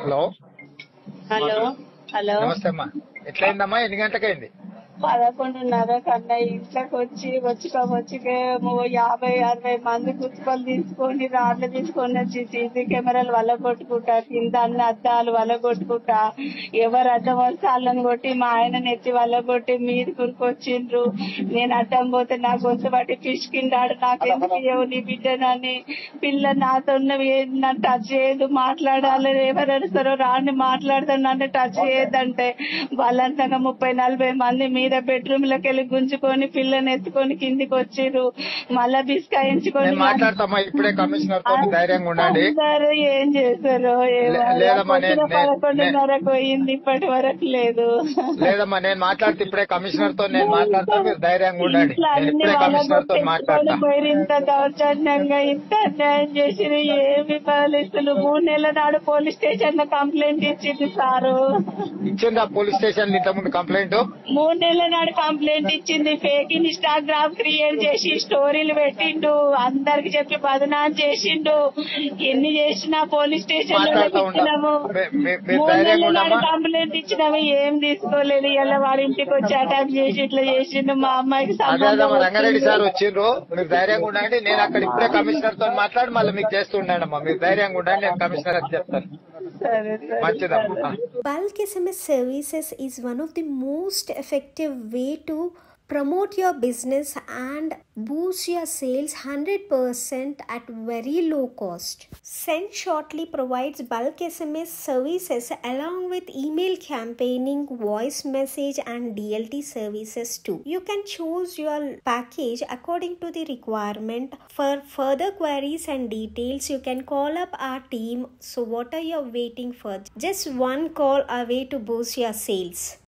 Hello hello hello నమస్తే అమ్మా ఎట్లయిందమ్మా ఎన్ని గంటలకైంది పదకొండున్నర కన్నా ఇంట్లోకి వచ్చి వచ్చి వచ్చికే యాభై అరవై మంది కుప్పలు తీసుకొని రాళ్ళు తీసుకొని వచ్చి సీసీ కెమెరాలు వల్ల కొట్టుకుంటా కింద అన్ని అద్దాలు వల్ల కొట్టుకుంటా ఎవరు అడ్డం వస్తే వాళ్ళని కొట్టి మా ఆయన నెత్తి వల్ల కొట్టి మీది కురుకొచ్చిండ్రు నేను అడ్డం పోతే నా గొంతు బట్టి పిసికిండాడు నాకెందుకు ఇవ్వవు నీ బిడ్డనని పిల్ల నాతో ఉన్నవి ఏది నన్ను టచ్ చేయదు మాట్లాడాలి ఎవరు అడుస్తారో రాండి మాట్లాడతాను నన్ను టచ్ చేయొద్దంటే బలవంతంగా ముప్పై నలభై మంది మీద బెడ్రూమ్ లోకి వెళ్ళి గుంజుకొని పిల్లని ఎత్తుకొని కిందికి వచ్చిర్రు మళ్ళా బిస్కాయించుకొని నేను మాట్లాడతామా ఇప్పుడే కమిషనర్ తో ధైర్యంగా ఉండండి అందరూ ఏం చేశారో ఏమో. లే- లేదమ్మా, నేను- పొద్దున నేను- పదకొండున్నరకు పోయింది ఇప్పటి వరకు లేదు లేదమ్మా నేను మాట్లాడితే ఇప్పుడే కమిషనర్ తో నేను మాట్లాడతా మీరు ధైర్యంగా ఉండండి ఇంట్లో నేను అన్ని ఇప్పుడే కమిషనర్ తో వాళ్ళగొట్టేసుకొని మాట్లాడతా పోయి ఇంత దౌర్జన్యంగా ఇంత అన్యాయం చేసిన ఏమి పోలీసులు మూడు నెలల నాడు పోలీస్ స్టేషన్ లో కంప్లైంట్ ఇచ్చింది సారు ఇచ్చిందా పోలీస్ స్టేషన్ ఇంత ముందు కంప్లైంట్ మూడు నెలల నాడు కంప్లైంట్ ఇచ్చింది ఫేక్ ఇన్స్టాగ్రామ్ క్రియేట్ చేసి స్టోరీలు పెట్టిండు అందరికి చెప్పి బదనాం చేసిండు ఎన్ని చేసినా పోలీస్ స్టేషన్ లో మాట్లాడుతూ ఉండు. ఇచ్చినాము మీ- మీ- మీరు మూడు ధైర్యంగా నెలల నాడు ఉండమ్మా. కంప్లైంట్ ఇచ్చినాము ఏం తీసుకోలేదు ఇలా వారి ఇంటికి వచ్చి అటాక్ చేసి ఇట్లా చేసిండు మా అమ్మాయికి అదే అదే సంబంధం మా రంగారెడ్డి సార్ వచ్చిండు. వచ్చిండ్రు మీరు ధైర్యంగా ఉండండి నేను అక్కడ ఇప్పుడే కమిషనర్ తో మాట్లాడి మళ్ళీ మీకు చేస్తూ ఉండండి అమ్మా మీరు ధైర్యంగా ఉండండి నేను కమిషనర్ అని చెప్తాను సరే సరే మంచిదమ్మా Bulk SMS services is one of the most effective way to promote your business and boost your sales 100% at very low cost. Send Shortly provides bulk SMS services along with email campaigning, voice message and DLT services too. You can choose your package according to the requirement. For further queries and details, you can call up our team. So what are you waiting for? Just one call away to boost your sales.